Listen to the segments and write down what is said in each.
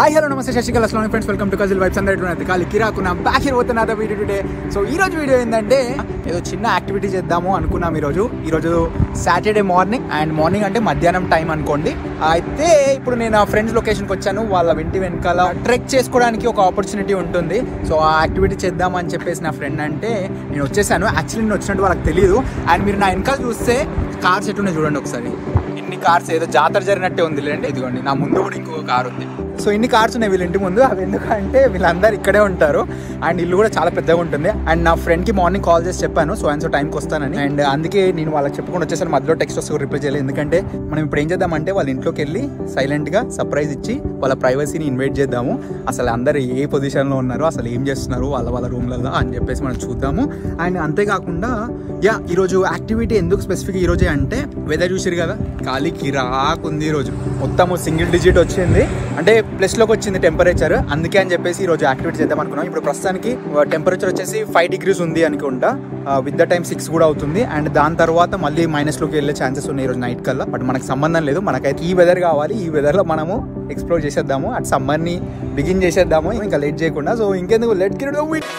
Hi hello నమస్తే Sasikala Aslam friends welcome to cousin vibes అందరూ కాలి కిరాకు నా బ్యాక్ హియర్ పోతున్న అదే వీడియో టుడే సో ఈ రోజు వీడియో ఏంటంటే ఏదో చిన్న యాక్టివిటీ చేద్దాము అనుకున్నాం ఈరోజు ఈరోజు సాటర్డే మార్నింగ్ అండ్ మార్నింగ్ అంటే మధ్యాహ్నం టైం అనుకోండి అయితే ఇప్పుడు నేను ఆ ఫ్రెండ్స్ లొకేషన్కి వచ్చాను వాళ్ళ ఇంటి వెనకాల ట్రెక్ చేసుకోవడానికి ఒక ఆపర్చునిటీ ఉంటుంది సో ఆ యాక్టివిటీ చేద్దామని చెప్పేసి నా ఫ్రెండ్ అంటే నేను వచ్చేసాను యాక్చువల్లీ నేను వచ్చినట్టు వాళ్ళకి తెలియదు అండ్ మీరు నా వెనకాల చూస్తే కార్స్ ఎట్టున్నాయి చూడండి ఒకసారి ఇన్ని కార్స్ ఏదో జాతర జరిగినట్టే ఉంది లేండి ఇదిగోండి నా ముందు కూడా ఇంకో కార్ ఉంది సో ఇన్ని కార్స్ ఉన్నాయి వీళ్ళ ఇంటి ముందు అవి ఎందుకంటే వీళ్ళందరూ ఇక్కడే ఉంటారు అండ్ ఇల్లు కూడా చాలా పెద్దగా ఉంటుంది అండ్ నా ఫ్రెండ్కి మార్నింగ్ కాల్ చేసి చెప్పాను సో అండ్ సో టైంకి వస్తానని అండ్ అందుకే నేను వాళ్ళకి చెప్పుకొని వచ్చేసాను మధ్యలో టెక్స్ట్ వస్తే రిప్లై చేయలేదు ఎందుకంటే మనం ఇప్పుడు ఏం చేద్దామంటే వాళ్ళ ఇంట్లోకి వెళ్ళి సైలెంట్గా సర్ప్రైజ్ ఇచ్చి వాళ్ళ ప్రైవసీని ఇన్వైట్ చేద్దాము అసలు అందరు ఏ పొజిషన్లో ఉన్నారు అసలు ఏం చేస్తున్నారు వాళ్ళ వాళ్ళ రూమ్లలో అని చెప్పేసి మనం చూద్దాము అండ్ అంతేకాకుండా యా ఈరోజు యాక్టివిటీ ఎందుకు స్పెసిఫిక్ ఈ రోజే అంటే వెదర్ చూసిరు కదా ఖాళీ కిరాక్ ఉంది ఈరోజు మొత్తము సింగిల్ డిజిట్ వచ్చింది అంటే ప్లస్లోకి వచ్చింది టెంపరేచర్ అందుకే అని చెప్పేసి ఈరోజు యాక్టివిటీ చేద్దాం అనుకున్నాం ఇప్పుడు ప్రస్తుతానికి టెంపరేచర్ వచ్చేసి ఫైవ్ డిగ్రీస్ ఉంది అనుకుంటా విత్ ద టైం సిక్స్ కూడా అవుతుంది అండ్ దాని తర్వాత మళ్ళీ మైనస్లోకి వెళ్ళే ఛాన్సెస్ ఉన్నాయి ఈరోజు నైట్ కల్లా బట్ మనకు సంబంధం లేదు మనకైతే ఈ వెదర్ కావాలి ఈ వెదర్లో మనము ఎక్స్ప్లోర్ చేసేద్దాము అటు సమ్మర్ని బిగిన్ చేసేద్దాము ఇంకా లేట్ చేయకుండా సో ఇంకెందుకు లెట్ కిరడ్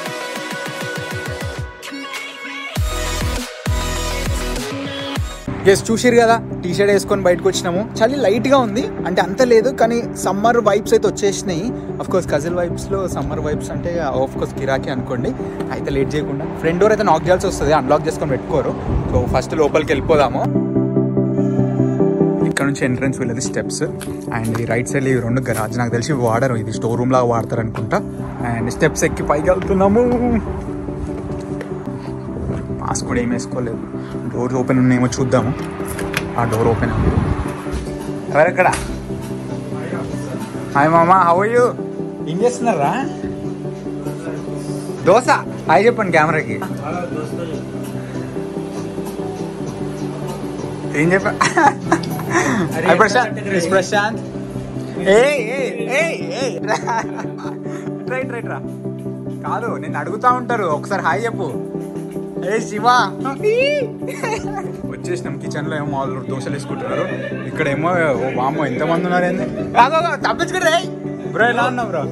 ఎస్ చూసిరు కదా టీ షర్ట్ వేసుకొని బయటకు వచ్చినాము చలి లైట్ గా ఉంది అంటే అంత లేదు కానీ సమ్మర్ వైబ్స్ అయితే వచ్చేసినాయి అఫ్ కోర్స్ కజిల్ వైబ్స్ లో సమ్మర్ వైబ్స్ అంటే ఆఫ్ కోర్స్ కిరాకి అనుకోండి అయితే లేట్ చేయకుండా ఫ్రంట్ డోర్ అయితే నాక్ చేయాల్సి వస్తుంది అన్లాక్ చేసుకొని పెట్టుకోరు సో ఫస్ట్ లోపలికి వెళ్ళిపోదాము ఇక్కడ నుంచి ఎంట్రన్స్ వెళ్ళేది స్టెప్స్ అండ్ ఈ రైట్ సైడ్ ఈ రెండు గరాజ్ నాకు తెలిసి ఇవి వాడరు ఇది స్టోర్ రూమ్ లాగా వాడతారు అనుకుంటా అండ్ స్టెప్స్ ఎక్కి పైకి వెళ్తున్నాము మాస్క్ కూడా ఏం వేసుకోలేదు డోర్ ఓపెన్ ఉన్నాయేమో చూద్దాము ఆ డోర్ ఓపెన్ ఉంది ఎవరెక్కడ హాయ్ మామా హౌ యూ ఏం చేస్తున్నారా దోశ హాయ్ చెప్పండి కెమెరాకి ఏం చెప్పా హాయ్ ప్రశాంత్ It's ప్రశాంత్ ఏయ్ ఏయ్ ఏయ్ ఏయ్ రైట్ రైట్ రా కాదు నేను అడుగుతా ఉంటారు ఒకసారి హాయ్ చెప్పు ఏ శివ వచ్చేసినాం కిచెన్ లో ఏమో వాళ్ళు దోశలు వేసుకుంటున్నారు ఇక్కడ ఏమో ఓ వామ్మో ఎంత మంది ఉన్నారు ఏంది తప్పించుకుంటే బ్రో ఎలా ఉన్నావు బ్రో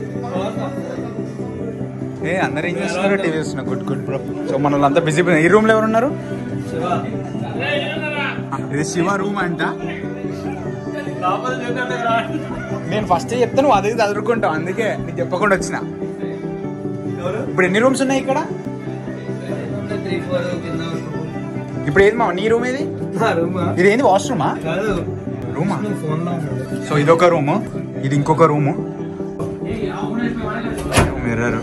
ఏ అందరు ఏం చేస్తున్నారు టీవీ చూస్తున్నారు గుడ్ గుడ్ బ్రో సో మన వాళ్ళంతా బిజీ ఈ రూమ్ లో ఎవరు ఉన్నారు ఇది శివ రూమ్ అంట నేను ఫస్ట్ చెప్తాను అది చదువుకుంటావు అందుకే నీకు చెప్పకుండా వచ్చిన ఇప్పుడు ఎన్ని రూమ్స్ ఉన్నాయి ఇక్కడ ఇప్పుడు ఏది మా నీ రూమ్ ఏది ఇది ఏంది వాష్రూమా రూమా సో ఇదొక రూము ఇది ఇంకొక రూము మిర్రర్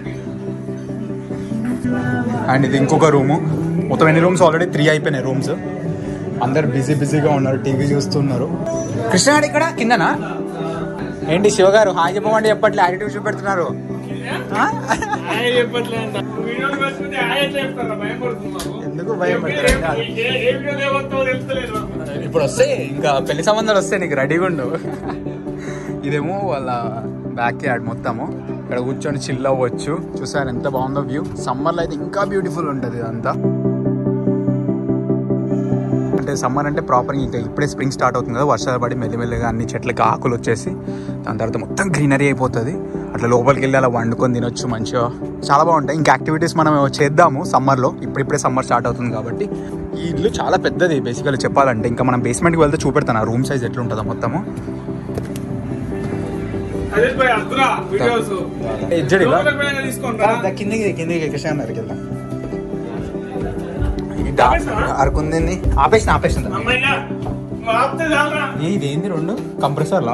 అండ్ ఇది ఇంకొక రూము మొత్తం ఎన్ని రూమ్స్ ఆల్రెడీ త్రీ అయిపోయినాయి రూమ్స్ అందరు బిజీ బిజీగా ఉన్నారు టీవీ చూస్తున్నారు కృష్ణగాడు ఇక్కడ కిందనా ఏంటి శివగారు హాయ్ చెప్పమంటే చెప్పట్లే యాటిట్యూడ్ చూపెడుతున్నారు ఆ? ఎందుకు భయం పెడతారు ఇప్పుడు వస్తాయి ఇంకా పెళ్లి సంబంధాలు వస్తాయి నీకు రెడీగా ఉండు ఇదేమో వాళ్ళ బ్యాక్ యార్డ్ మొత్తము ఇక్కడ కూర్చొని చిల్ అవ్వచ్చు చూసారు ఎంత బాగుందో వ్యూ సమ్మర్లో అయితే ఇంకా బ్యూటిఫుల్ ఉంటుంది ఇదంతా అంటే సమ్మర్ అంటే ప్రాపర్ ఇంకా ఇప్పుడే స్ప్రింగ్ స్టార్ట్ అవుతుంది కదా వర్షాలు పడి మెల్లిమెల్లిగా అన్ని చెట్లకి ఆకులు వచ్చేసి దాని తర్వాత మొత్తం గ్రీనరీ అయిపోతుంది అట్లా లోపలికి వెళ్ళి అలా వండుకొని తినొచ్చు మంచిగా చాలా బాగుంటాయి ఇంకా యాక్టివిటీస్ మనం చేద్దాము సమ్మర్లో ఇప్పుడిప్పుడే సమ్మర్ స్టార్ట్ అవుతుంది కాబట్టి ఈ ఇల్లు చాలా పెద్దది బేసికల్లీ చెప్పాలంటే ఇంకా మనం బేస్మెంట్కి వెళ్తే చూపెడతాను ఆ రూమ్ సైజ్ ఎట్లుంటుందో మొత్తము ఎజ్జడి కిందికి కిందికి కృష్ణ గారికి వెళ్దాం ఈ డా- అరకుంది ఆపేసిన ఆపేసిన ఇది ఏంది రెండు కంప్రెసర్లా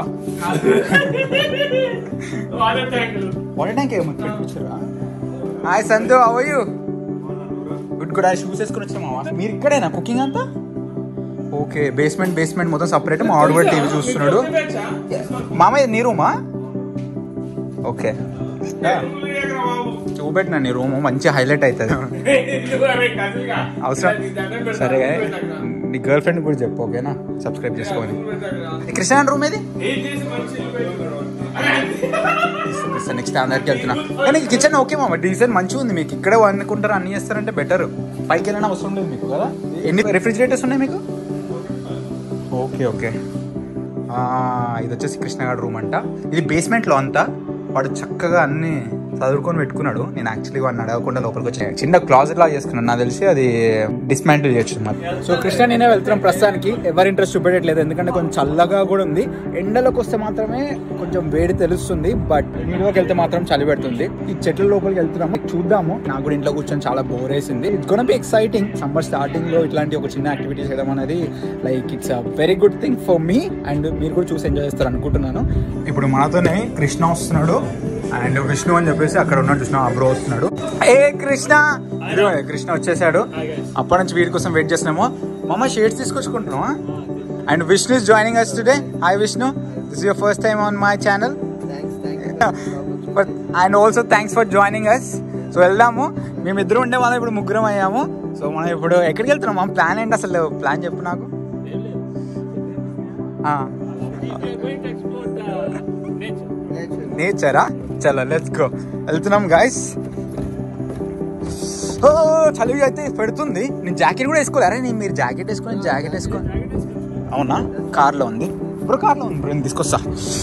వాటర్ ట్యాంక్ ఏమో పెట్టించారా హాయ్ సంతు అవయ్యు గుడ్ గుడ్ ఆ షూస్ వేసుకొని వచ్చాం మావా మీరు ఇక్కడేనా కుకింగ్ అంతా ఓకే బేస్మెంట్ బేస్మెంట్ మొత్తం సపరేట్ మా ఆడు కూడా టీవీ చూస్తున్నాడు మామ ఇది నీ రూమా ఓకే చూపెట్టినా నీ రూమ్ మంచి హైలైట్ అవుతుంది అవసరం సరే నీ గర్ల్ ఫ్రెండ్ కూడా చెప్పు ఓకేనా సబ్స్క్రైబ్ చేసుకోవాలి కృష్ణ రూమ్ ఏది నెక్స్ట్ అందరికి వెళ్తున్నా కానీ కిచెన్ ఓకే మామ డీజల్ మంచిగా ఉంది మీకు ఇక్కడే వండుకుంటారు అన్ని చేస్తారంటే బెటర్ పైకి వెళ్ళిన అవసరం లేదు మీకు కదా ఎన్ని రిఫ్రిజిరేటర్స్ ఉన్నాయి మీకు ఓకే ఓకే ఆ, ఇది వచ్చేసి కృష్ణగాడు రూమ్ అంట ఇది బేస్మెంట్లో అంతా వాడు చక్కగా అన్ని చదువుకొని పెట్టుకున్నాడు నేను యాక్చువల్లీ వాడిని అడగకుండా లోపలికి వచ్చాను చిన్న క్లాజెట్ లా చేసుకున్నాను నాకు తెలిసి అది డిస్మాంటిల్ చేయొచ్చు మరి సో కృష్ణ నేనే వెళ్తున్నాం ప్రస్తుతానికి ఎవరి ఇంట్రెస్ట్ చూపెట్టట్లేదు ఎందుకంటే కొంచెం చల్లగా కూడా ఉంది ఎండలోకి వస్తే మాత్రమే కొంచెం వేడి తెలుస్తుంది బట్ నీళ్ళలోకి వెళ్తే మాత్రం చలి పెడుతుంది ఈ చెట్ల లోపలికి వెళ్తున్నాము చూద్దాము నాకు కూడా ఇంట్లో కూర్చొని చాలా బోర్ వేసింది it's gonna be exciting summer starting లో ఇట్లాంటి ఒక చిన్న యాక్టివిటీ చేయడం అనేది like it's a very good thing for me and మీరు కూడా చూసి ఎంజాయ్ చేస్తారు అనుకుంటున్నాను ఇప్పుడు మనతోనే కృష్ణ వస్తున్నాడు అండ్ విష్ణు అని చెప్పేసి అక్కడ ఉన్నాడు చూసిన అబ్రో వస్తున్నాడు ఏ కృష్ణ ఇదిగో కృష్ణ వచ్చేసాడు అప్పటి నుంచి వీడి కోసం వెయిట్ చేస్తున్నాము మమ్మ షేడ్స్ తీసుకొచ్చుకుంటున్నావా and Vishnu is joining us today hi Vishnu this your first time on my channel but and also thanks for joining us so వెళ్దాము మేమిద్దరం ఉండే వాళ్ళం ఇప్పుడు ముగ్గురం అయ్యాము సో మనం ఇప్పుడు ఎక్కడికి వెళ్తున్నాం మా ప్లాన్ ఏంటి అసలు ప్లాన్ చెప్పు నాకు నేచరా చలో లెట్స్ గో వెళ్తున్నాం గాయస్ ఓ చలివి అయితే పెడుతుంది నేను జాకెట్ కూడా వేసుకోలే అరే నేను మీరు జాకెట్ వేసుకొని జాకెట్ వేసుకోండి అవునా కార్లో ఉంది ఇప్పుడు కార్లో ఉంది ఇప్పుడు నేను తీసుకొస్తా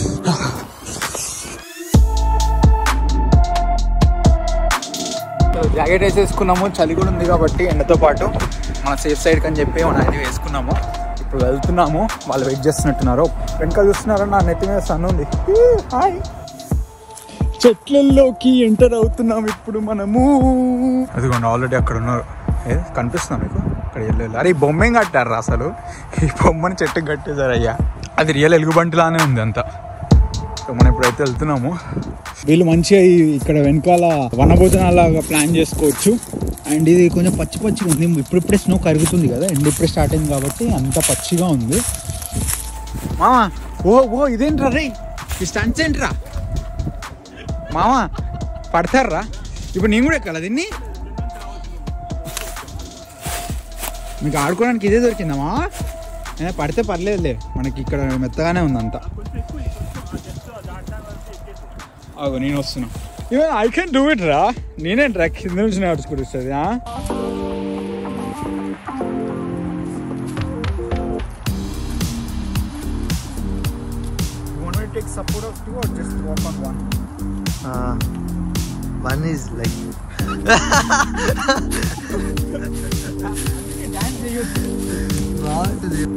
జాకెట్ వేసేసుకున్నాము చలి కూడా ఉంది కాబట్టి ఎండతో పాటు మన సేఫ్ సైడ్ అని చెప్పి మన అది వేసుకున్నాము ఇప్పుడు వెళ్తున్నాము వాళ్ళు వెయిట్ చేస్తున్నట్టున్నారు వెనకాల చూస్తున్నారా నా నెత్తి మీద సన్ ఉంది హాయ్ చెట్లలోకి ఎంటర్ అవుతున్నాం ఇప్పుడు మనము అదిగోండి ఆల్రెడీ అక్కడ ఉన్నారు ఏ కనిపిస్తున్నా మీకు అక్కడ వెళ్ళి అరే ఈ బొమ్మ ఏం కట్టారు అసలు ఈ బొమ్మని చెట్టుకి కట్టేశారు అయ్యా అది రియల్ ఎలుగుబంటిలానే ఉంది అంతా సో మనం ఇప్పుడైతే వెళ్తున్నాము వీళ్ళు మంచిగా ఈ- ఇక్కడ వెనకాల వనభోజనాలాగా ప్లాన్ చేసుకోవచ్చు అండ్ ఇది కొంచెం పచ్చి పచ్చిగా ఉంది ఇప్పుడిప్పుడే స్నో కరుగుతుంది కదా ఎండ్ ఇప్పుడే స్టార్ట్ అయింది కాబట్టి అంత పచ్చిగా ఉంది మామా ఓ ఓ ఇదేంట్రా రే ఈ స్టంట్స్ ఏంట్రా మామా పడతారా ఇప్పుడు నేను కూడా ఎక్కాలి దీన్ని మీకు ఆడుకోవడానికి ఇదే దొరికిందా మావా అయినా పడితే పర్లేదులే మనకి ఇక్కడ మెత్తగానే ఉంది అంతా అగో నేను వస్తున్నా even I can do it రా నేనేంట్రా కింద నుంచి నడుచుకుంటూ వస్తుంది take support of two or just walk on one? Uh, one is like not the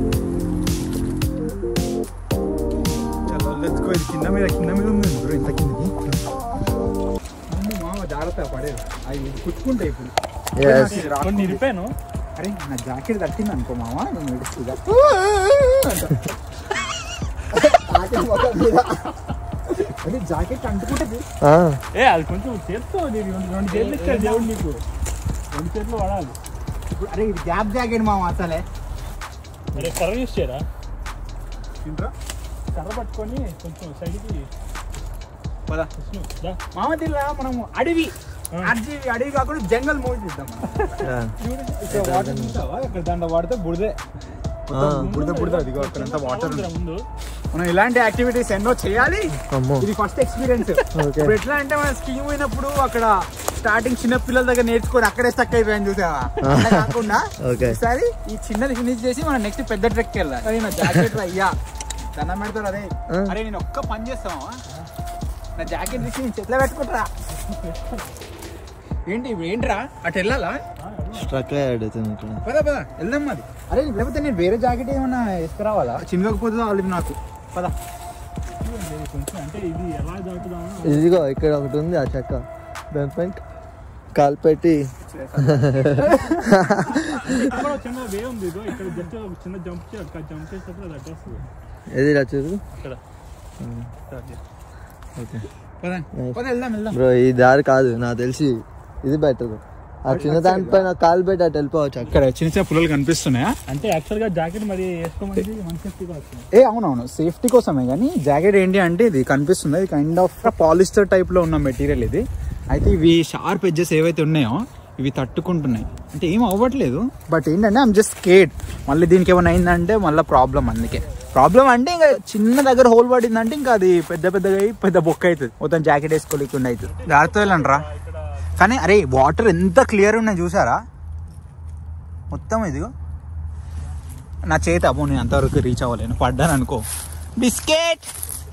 చలో లెట్స్ గో ఇది కింద మీద కింద మీద ఉంది బ్రో ఇంత కిందకి అమ్మో మామ జాగ్రత్త పడేది అవి కుట్టుకుంటాయి ఇప్పుడు Yes. కొన్ని నిరిపాను అరే నా జాకెట్ తట్టింది అనుకో మామ నేను ఏడుస్తుందా అదే జాకెట్ అంటుకుంటుంది ah, ఏ అది కొంచెం చేత్తో నీకు రెండు రెండు చేతులు ఇచ్చాడు దేవుడు నీకు రెండు చేతులు వాడాలి ఇప్పుడు అరే ఇది గ్యాప్ జాకెట్ మామ అసలే అరే కర్ర యూస్ చేయరా తింట్రా కర్ర పట్టుకొని కొంచెం సైడ్కి పదా విష్ణు, దా. మామ తిల్లా మనం అడవి అడవి అడవి కాకుండా జంగల్ మూవీ చూద్దాం మనం. yeah. ఇక్కడ వాటర్ చూసావా ఇక్కడ దాంట్లో వాడితే బుడిదే మొత్తం ఆ. బుడద బుడద అదిగో అక్కడంతా వాటర్ బాగుందిరా ముందు మనం ఇలాంటి యాక్టివిటీస్ ఎన్నో చేయాలి అమ్మో ఇది ఫస్ట్ ఎక్స్పీరియన్స్ Okay. ఇప్పుడు ఎట్లా అంటే మనం స్కీమ్ పోయినప్పుడు అక్కడ స్టార్టింగ్ చిన్న పిల్లల దగ్గర నేర్చుకొని అక్కడే స్టక్ అయిపోయాను చూసావా అలా కాకుండా Okay. ఈసారి ఈ చిన్నది ఫినిష్ చేసి మనం నెక్స్ట్ పెద్ద ట్రెక్ వెళ్ళాలి అరే నా జాకెట్ అయ్యా దండం పెడతారు అదే ఆ. అరే నేను ఒక్క పని చేస్తావా నా జాకెట్ తీసి నేను చెట్ల పెట్టుకుంటారా ఏంటి ఇప్పుడు ఏంట్రా అటు వెళ్ళాలా స్ట్రక్ అడుగుతుంది ఇక్కడ పద పద వెళ్దాం మరి అరే లేకపోతే నేను వేరే జాకెట్ ఏమన్నా వేసుకురావాలా చిన్నకపోతే వాళ్ళు నాకు పద కొంచెం అంటే ఇది ఎలా దాటుదామో ఇదిగో ఇక్కడ ఒకటి ఉంది ఆ చెక్క దానిపైన కాలు పెట్టి ఇక్కడ ఒక చిన్న వే ఉంది ఇదో ఇక్కడ జస్ట్ ఒక చిన్న జంప్ చేయాలి జంప్ చేసేటప్పుడు అది అడ్డొస్తుంది ఏది ఇలా చూడు ఇక్కడ ఓకే పద పద వెళ్దాం వెళ్దాం బ్రో ఈ దారి కాదు నాకు తెలిసి ఇది బెటర్ ఆ చిన్న దానిపైన కాలు పెట్టి అటు వెళ్ళిపోవచ్చు అక్కడ ఇక్కడ చిన్న చిన్న పుల్లలు కనిపిస్తున్నాయా అంటే యాక్చువల్ గా జాకెట్ మరి వేసుకోమంది మన సేఫ్టీగా వస్తుంది ఏ అవునవును సేఫ్టీ కోసమే కానీ జాకెట్ ఏంటి అంటే ఇది కనిపిస్తుంది ఇది కైండ్ ఆఫ్ పాలిస్టర్ టైప్ లో ఉన్న మెటీరియల్ ఇది అయితే ఇవి షార్ప్ ఎడ్జెస్ ఏవైతే ఉన్నాయో ఇవి తట్టుకుంటున్నాయి అంటే ఏం అవ్వట్లేదు బట్ ఏంటంటే ఐమ్ జస్ట్ స్కేడ్ మళ్ళీ దీనికి ఏమైనా అయిందంటే మళ్ళీ ప్రాబ్లం అందుకే ప్రాబ్లం అంటే ఇంకా చిన్న దగ్గర హోల్ పడిందంటే ఇంకా అది పెద్ద పెద్దగా అయ్యి పెద్ద బొక్క అవుతుంది మొత్తం జాకెట్ వేసుకోలేకుండా అవుతుంది జాగ్రత్త వెళ్ళండి కానీ అరే వాటర్ ఎంత క్లియర్ ఉన్నాయి చూసారా మొత్తం ఇదిగో నా చేతి అబ్బో నేను అంతవరకు రీచ్ అవ్వలేను పడ్డాను అనుకో బిస్కెట్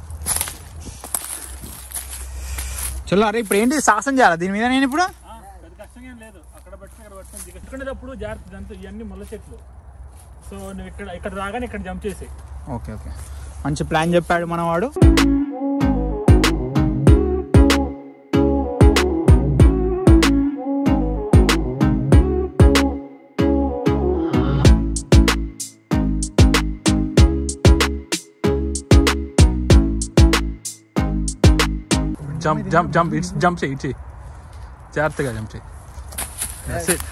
చలో అరే ఇప్పుడు ఏంటి సాహసం చేయాలి దీని మీద నేను ఇప్పుడు ఆ, పెద్ద కష్టంగా ఏం లేదు అక్కడ పెట్టుకుని ఇక్కడ పెట్టుకుని దిగుకునేటప్పుడు జాగ్రత్త ఇదంతా ఇవన్నీ ముళ్ళ చెట్లు సో నువ్వు ఇక్కడ ఇక్కడ రాగానే ఇక్కడ జంప్ చేసి ఓకే ఓకే మంచి ప్లాన్ చెప్పాడు మనవాడు jump jump jump it's jump చేయి ఇచ్చి జాగ్రత్తగా జంప్ చేయి That's it.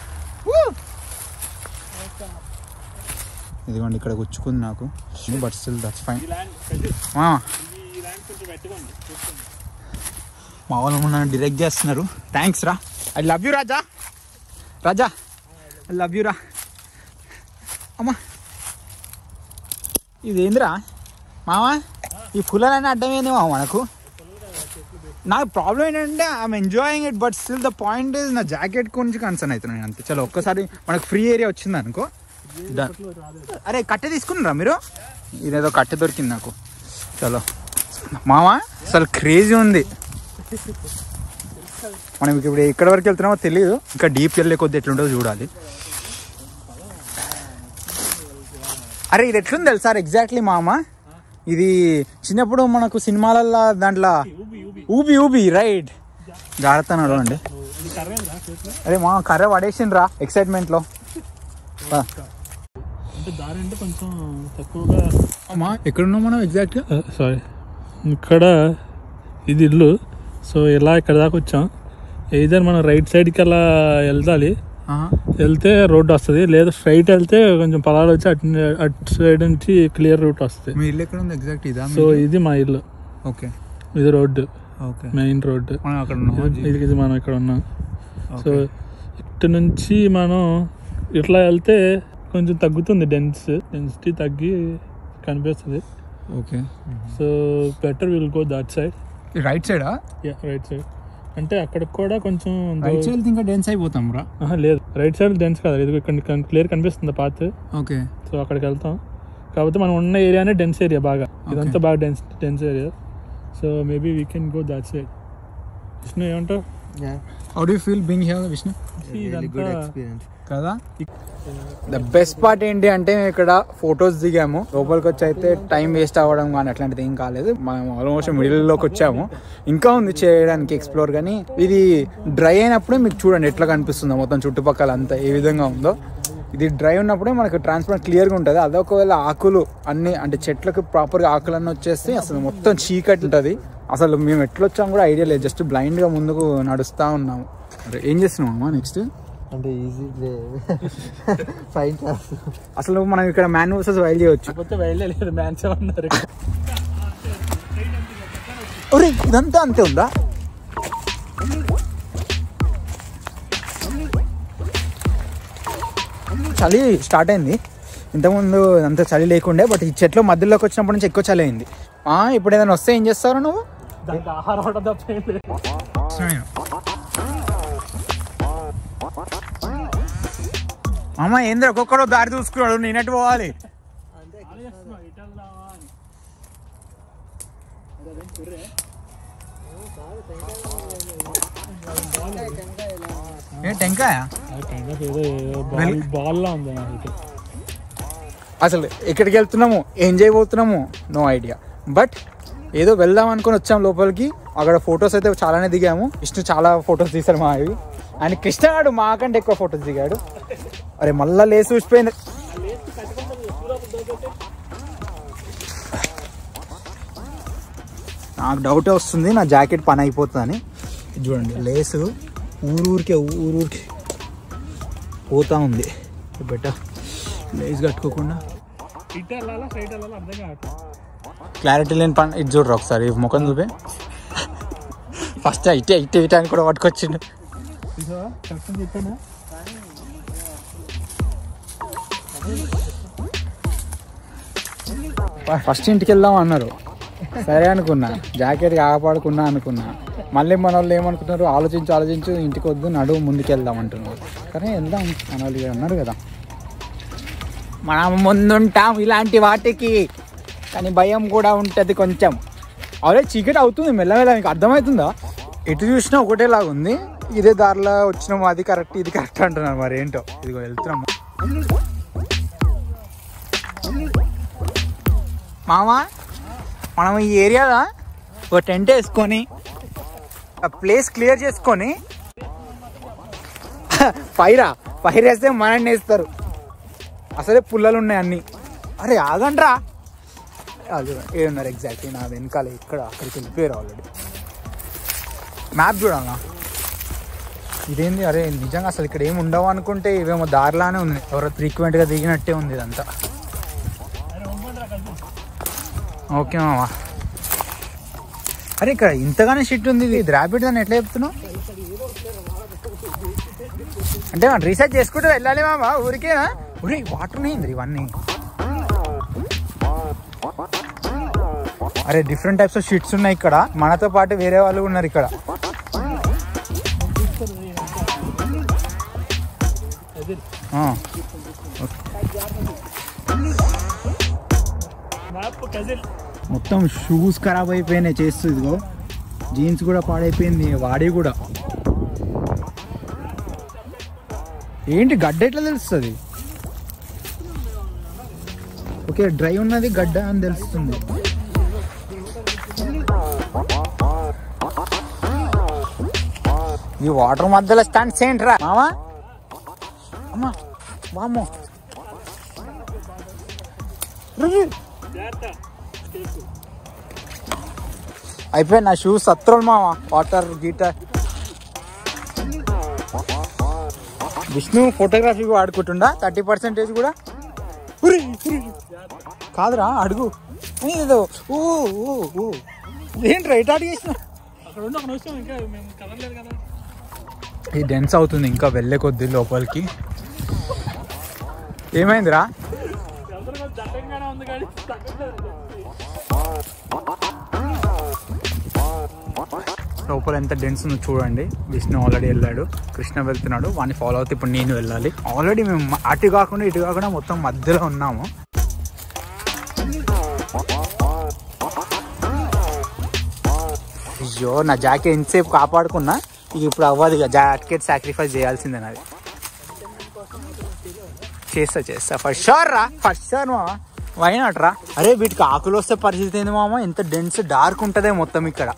ఇదిగోండి ఇక్కడ గుచ్చుకుంది నాకు బట్ స్టిల్ దట్స్ ఫైన్ ఈ ల్యాండ్ పెద్ద- ఈ ల్యాండ్ కొంచెం వెచ్చగా ఉంది చూసుకోండి. మా వాళ్ళు నన్ను డిరెక్ట్ చేస్తున్నారు థ్యాంక్స్ రా I love you Raja Raja I love you రా అమ్మా ఇదేందిరా మావా ఈ పుల్లలన్నీ అడ్డమేంది మామ మనకు నాకు ప్రాబ్లం ఏంటంటే I'm enjoying it but still the point is నా జాకెట్ గురించి కన్సర్న్ అవుతున్నాను అంతే చలో ఒక్కసారి మనకు ఫ్రీ ఏరియా వచ్చింది అనుకో Done. అరే కట్టె తీసుకున్నారా మీరు ఇదేదో కట్టె దొరికింది నాకు చలో మావా అసలు క్రేజీ ఉంది మనం ఇప్పుడు ఎక్కడి వరకు వెళ్తున్నామో తెలియదు ఇంకా డీప్ వెళ్ళే కొద్ది ఎట్లుంటుందో చూడాలి అరే ఇది ఎట్లుంది తెలుసా ఎగ్జాక్ట్లీ మామ ఇది చిన్నప్పుడు మనకు సినిమాలల్లో దాంట్లో ఊబి ఊబి ఊబి ఊబి రైట్ జాగ్రత్త నడవండి ఇది కర్రేంద్రా చేతిలో అరే మా కర్ర పడేసిండ్రా ఎక్సైట్మెంట్లో అంటే దారి అంటే కొంచెం తక్కువగా అమ్మా ఎక్కడున్నాం మనం ఎగ్జాక్ట్గా సారీ ఇక్కడ ఇది ఇల్లు సో ఇలా ఇక్కడ దాకా వచ్చాం ఏదైనా మనం రైట్ సైడ్కి అలా వెళ్ళాలి వెళ్తే రోడ్ వస్తుంది లేదా స్ట్రైట్ వెళ్తే కొంచెం పొలాలు వచ్చి అటు అటు సైడ్ నుంచి క్లియర్ రూట్ వస్తుంది మీ ఇల్లు ఎక్కడ ఉంది ఎగ్జాక్ట్ ఇదా సో ఇది మా ఇల్లు ఓకే ఇది రోడ్డు ఓకే మెయిన్ రోడ్డు మనం అక్కడ ఉన్నాం ఇది ఇది మనం ఇక్కడ ఉన్నాం సో ఇటు నుంచి మనం ఇట్లా వెళ్తే కొంచెం తగ్గుతుంది డెన్స్ డెన్సిటీ తగ్గి కనిపిస్తుంది okay so better will go that side right సైడా యా రైట్ సైడ్ అంటే అక్కడికి కూడా కొంచెం రైట్ సైడ్ ఇంకా డెన్స్ అయిపోతాం రా ఆహా, లేదు రైట్ సైడ్ డెన్స్ కదా ఇది ఇక్కడ క్లియర్ కనిపిస్తుంది పాత్ ఓకే సో అక్కడికి వెళ్తాం కాకపోతే మనం ఉన్న ఏరియానే డెన్స్ ఏరియా బాగా ఇదంతా బాగా dense dense area so maybe we can go that side Vishnu ఏమంటావు how do feel being here Vishnu good ఇదంతా ఎక్స్పీరియన్స్ కదా ద బెస్ట్ పార్ట్ ఏంటి అంటే మేము ఇక్కడ ఫొటోస్ దిగాము లోపలికి వచ్చి అయితే టైం వేస్ట్ అవ్వడం కానీ అట్లాంటిది ఏం కాలేదు మనం ఆల్మోస్ట్ మిడిల్ లోకి వచ్చాము ఇంకా ఉంది చేయడానికి ఎక్స్ప్లోర్ కానీ ఇది డ్రై అయినప్పుడే మీకు చూడండి ఎట్లా కనిపిస్తుందో మొత్తం చుట్టుపక్కల అంతా ఏ విధంగా ఉందో ఇది డ్రై ఉన్నప్పుడే మనకు ట్రాన్స్పరెంట్ క్లియర్గా ఉంటుంది అదే ఒకవేళ ఆకులు అన్ని అంటే చెట్లకు ప్రాపర్గా ఆకులన్నీ వచ్చేస్తే అసలు మొత్తం చీకటి ఉంటుంది అసలు మేము ఎట్లా వచ్చాము కూడా ఐడియా లేదు జస్ట్ బ్లైండ్గా ముందుకు నడుస్తూ ఉన్నాము అరే, ఏం చేస్తున్నాం అమ్మా నెక్స్ట్ అంటే ఈజీ ఫైన్ క్లాస్ అసలు మనం ఇక్కడ మ్యాన్ వర్సెస్ వైల్ చేయవచ్చు కాకపోతే వెళ్ళలేదు మ్యాన్స్ ఉన్నారు ఒరే ఇదంతా అంతే ఉందా చలి స్టార్ట్ అయింది ఇంతకుముందు అంత చలి లేకుండే బట్ ఈ చెట్లు మధ్యలోకి వచ్చినప్పటి నుంచి ఎక్కువ చలి అయింది ఆ, ఇప్పుడు ఏదైనా వస్తే ఏం చేస్తారు నువ్వు దానికి ఆహారం అవడం తప్ప ఏం లేదు అమ్మ ఏంద్ర ఒక్కొక్కరు దారి చూసుకున్నాడు నేనట్టు పోవాలి ఆలోచిస్తున్నా, ఇటు వెళ్దామా అని. ఏ టెంకాయ ఆ టెంకాయ ఏదో బాల్ బాల్ లా ఉంది నాకు అసలు ఎక్కడికి వెళ్తున్నాము ఏం చేయబోతున్నాము నో ఐడియా బట్ ఏదో వెళ్దాం అనుకుని వచ్చాం లోపలికి అక్కడ ఫొటోస్ అయితే చాలానే దిగాము విష్ణు చాలా ఫొటోస్ తీశారు మా అవి అండ్ కృష్ణగాడు మాకంటే ఎక్కువ ఫొటోస్ దిగాడు అరే మళ్ళా లేసి చూసిపోయింది నాకు డౌటే వస్తుంది నా జాకెట్ పని అయిపోతుందని ఇది చూడండి లేసు ఊరూరికే ఊరూరికి పోతా ఉంది బెట్ట లేస్ కట్టుకోకుండా ఇటు వెళ్ళాలా స్ట్రైట్ వెళ్ళాలా అర్థం కావట్లేదు క్లారిటీ లేని పని ఇది చూడరు ఒకసారి ఈ ముఖం చూపే ఫస్ట్ ఇటే ఇటే ఇటే అని కూడా పట్టుకొచ్చిండు ఇదో కష్టం చెప్పాను ఫస్ట్ ఇంటికి వెళ్దాం అన్నారు సరే అనుకున్నా జాకెట్ కాపాడుకున్నా అనుకున్నా మళ్ళీ మన వాళ్ళు ఏమనుకుంటున్నారు ఆలోచించు ఆలోచించు ఇంటికి వద్దు నడువు ముందుకు వెళ్దాం అంటున్నారు కానీ వెళ్దాం మన వాళ్ళు ఇక అన్నారు కదా మనం ముందుంటాం ఇలాంటి వాటికి కానీ భయం కూడా ఉంటుంది కొంచెం ఆల్రెడీ చీకటి అవుతుంది మెల్లమెల్ల మీకు అర్థమవుతుందా ఎటు చూసినా ఒకటేలాగా ఉంది ఇదే దారిలో వచ్చినాము అది కరెక్ట్ ఇది కరెక్ట్ అంటున్నారు మరి ఏంటో ఇదిగో వెళ్తున్నాము మామా మనం ఈ ఏరియాలో ఒక టెంట్ వేసుకొని ఆ ప్లేస్ క్లియర్ చేసుకొని ఫైరా ఫైర్ వేస్తే మనల్ని వేస్తారు అసలే పుల్లలు ఉన్నాయి అన్ని అరే ఆగండ్రా అది ఏడున్నారు ఎగ్జాక్ట్లీ నా వెనకాల ఇక్కడ అక్కడికి వెళ్ళిపోయారు ఆల్రెడీ మ్యాప్ చూడాలా ఇదేంది అరే నిజంగా అసలు ఇక్కడ ఏమి ఉండవు అనుకుంటే ఇవేమో దారిలానే ఉంది ఎవరో ఫ్రీక్వెంట్గా దిగినట్టే ఉంది ఇదంతా ఓకే మామా అరే ఇక్కడ ఇంతగానే షిట్ ఉంది ఇది ర్యాపిడ్ అని ఎట్లా చెప్తున్నావు అంటే మనం రీసెర్చ్ చేసుకుంటూ వెళ్ళాలి మామా ఊరికేనా ఊరి వాటర్ ఉన్నాయి ఇవన్నీ అరే డిఫరెంట్ టైప్స్ ఆఫ్ షీట్స్ ఉన్నాయి ఇక్కడ మనతో పాటు వేరే వాళ్ళు ఉన్నారు ఇక్కడ ఆ, మ్యాప్ కజిల్ మొత్తం షూస్ ఖరాబ్ అయిపోయినాయి చేస్తూ ఇదిగో జీన్స్ కూడా పాడైపోయింది వాడి కూడా ఏంటి గడ్డ ఎట్లా తెలుస్తుంది ఓకే డ్రై ఉన్నది గడ్డ అని తెలుస్తుంది ఈ వాటర్ మధ్యలో స్టాండ్స్ ఏంట్రా మామా అమ్మా వామ్మో రుజు. అయిపోయి నా షూస్ సత్రోలు మామ వాటర్ గీటర్ విష్ణు ఫోటోగ్రఫీ వాడుకుంటుండా థర్టీ పర్సెంటేజ్ కూడా ఉరి, ఉరి. కాదురా అడుగు ఏదో ఓ ఓ ఓ ఏంటి రైట్ అడిగి చేసిన అక్కడ ఉండి ఒక నిమిషం ఇంకా మేము కదలలేదు కదా ఈ డెన్స్ అవుతుంది ఇంకా వెళ్ళే కొద్ది లోపలికి ఏమైందిరా అందరూ కొంచెం దట్టంగానే ఉంది కానీ తగ్గట్లేదు లోపల ఎంత డెన్స్ ఉందో చూడండి విష్ణు ఆల్రెడీ వెళ్ళాడు కృష్ణ వెళ్తున్నాడు వాడిని ఫాలో అవుతే ఇప్పుడు నేను వెళ్ళాలి ఆల్రెడీ మేము అటు కాకుండా ఇటు కాకుండా మొత్తం మధ్యలో ఉన్నాము అయ్యో నా జాకెట్ ఎంతసేపు కాపాడుకున్నా ఇక ఇప్పుడు అవ్వదు ఇక జాకెట్ సాక్రిఫైస్ చేయాల్సిందే నాది చేస్తా చేస్తా ఫస్ట్ షూర్ రా ఫస్ట్ షూర్ మామ వైనాట్ రా అరే వీటికి ఆకులు వస్తే పరిస్థితి ఏంది మామ ఎంత డెన్స్ డార్క్ ఉంటదే మొత్తం ఇక్కడ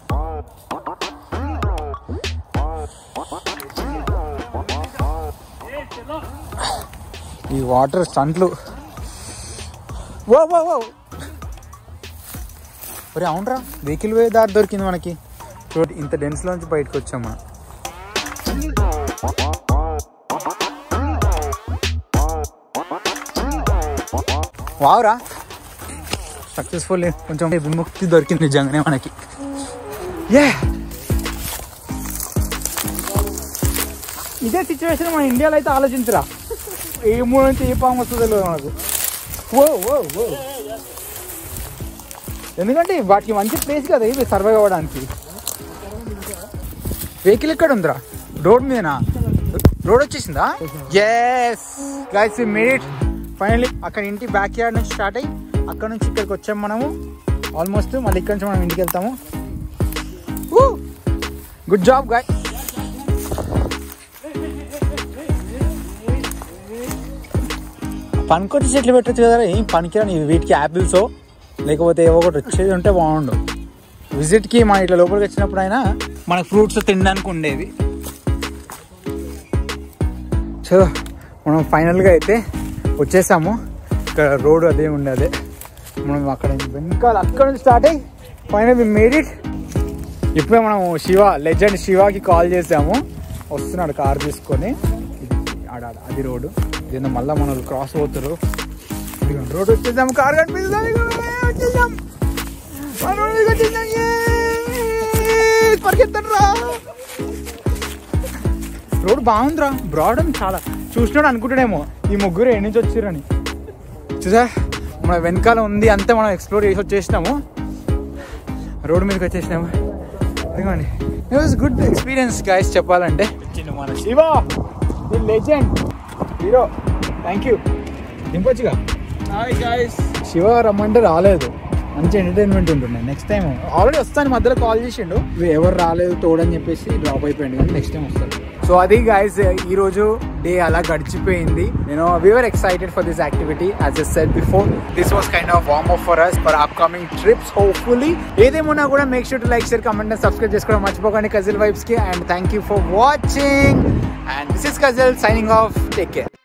ఈ వాటర్ స్టంట్లు ఓ ఓ ఓ ఒరే అవునరా వెహికల్ పోయే దారి దొరికింది మనకి చూడు ఇంత డెన్స్ లోంచి బయటకు వచ్చాం మనం వావురా సక్సెస్ఫుల్ కొంచెం విముక్తి దొరికింది నిజంగానే మనకి ఏ ఇదే సిచ్యువేషన్ మన ఇండియాలో అయితే ఆలోచించరా ఏ మూడు నుంచి ఏ పాము వస్తుందో తెలియదు మనకు ఓ ఓ ఓ ఎందుకంటే వాటికి మంచి ప్లేస్ కదా ఇది సర్వైవ్ అవ్వడానికి వెహికల్ ఎక్కడ ఉందిరా రోడ్ మీదనా రోడ్ వచ్చేసిందా ఎస్ గైస్ మేడ్ ఫైనలీ అక్కడ ఇంటి బ్యాక్ యార్డ్ నుంచి స్టార్ట్ అయ్యి అక్కడ నుంచి ఇక్కడికి వచ్చాం మనము ఆల్మోస్ట్ మళ్ళీ ఇక్కడ నుంచి మనం ఇంటికి వెళ్తాము గుడ్ జాబ్ గాయ్ పనికొచ్చి చెట్లు పెట్టచ్చు కదా ఏం పనికిరాని వీటికి యాపిల్స్ లేకపోతే ఏవో ఒకటి వచ్చేది ఉంటే బాగుండు విజిట్కి మన ఇట్లా లోపలికి వచ్చినప్పుడు అయినా మనకు ఫ్రూట్స్ తినడానికి ఉండేది చలో మనం ఫైనల్గా అయితే వచ్చేసాము ఇక్కడ రోడ్ అదే ఉండేది మనం అక్కడ వెనకాల అక్కడ నుంచి స్టార్ట్ అయ్యి ఫైనల్ మేడ్ ఇట్ ఇప్పుడే మనం శివ లెజెండ్ శివాకి కాల్ చేసాము వస్తున్నాడు కార్ తీసుకొని ఇది ఆడ ఆడ, అది రోడ్డు ఇదేందో మళ్ళీ మన క్రాస్ పోతారు ఇదిగోండి, రోడ్ వచ్చేసాము కార్ కనిపిస్తుంది ఇదిగోండి, వచ్చేసాం మన రోడ్ మీదకి వచ్చేసాం Yes! పరిగెత్తండి రా రోడ్ బాగుందిరా బ్రాడ్ ఉంది చాలా చూసినాడు అనుకుంటాడేమో ఈ ముగ్గురు ఎన్ని నుంచి వచ్చిరని చూసా మన వెనకాల ఉంది అంతే మనం ఎక్స్ప్లోర్ చేసి వచ్చేసినాము రోడ్ మీదకి వచ్చేసినాము ఇదిగోండి it was good experience guys చెప్పాలంటే చిన్న మన Shiva legend hero thank you దింపొచ్చుగా హాయ్ గాయస్ శివ రమ్మంటే రాలేదు మంచి ఎంటర్టైన్మెంట్ ఉంటుండే నెక్స్ట్ టైం ఆల్రెడీ వస్తాను మధ్యలో కాల్ చేసిండు ఎవరు రాలేదు తోడని చెప్పేసి డ్రాప్ అయిపోయింది కానీ నెక్స్ట్ టైం వస్తాడు సో అది గైస్ ఈ రోజు డే అలా గడిచిపోయింది నేను we're excited for this activity as a set before this was kind of warm up for us for upcoming trips hopefully ఏదేమన్నా కూడా make sure to like share comment and subscribe చేసుకోవడం మర్చిపోకండి cousin vibes కి and thank you for watching and this is cousin signing off take care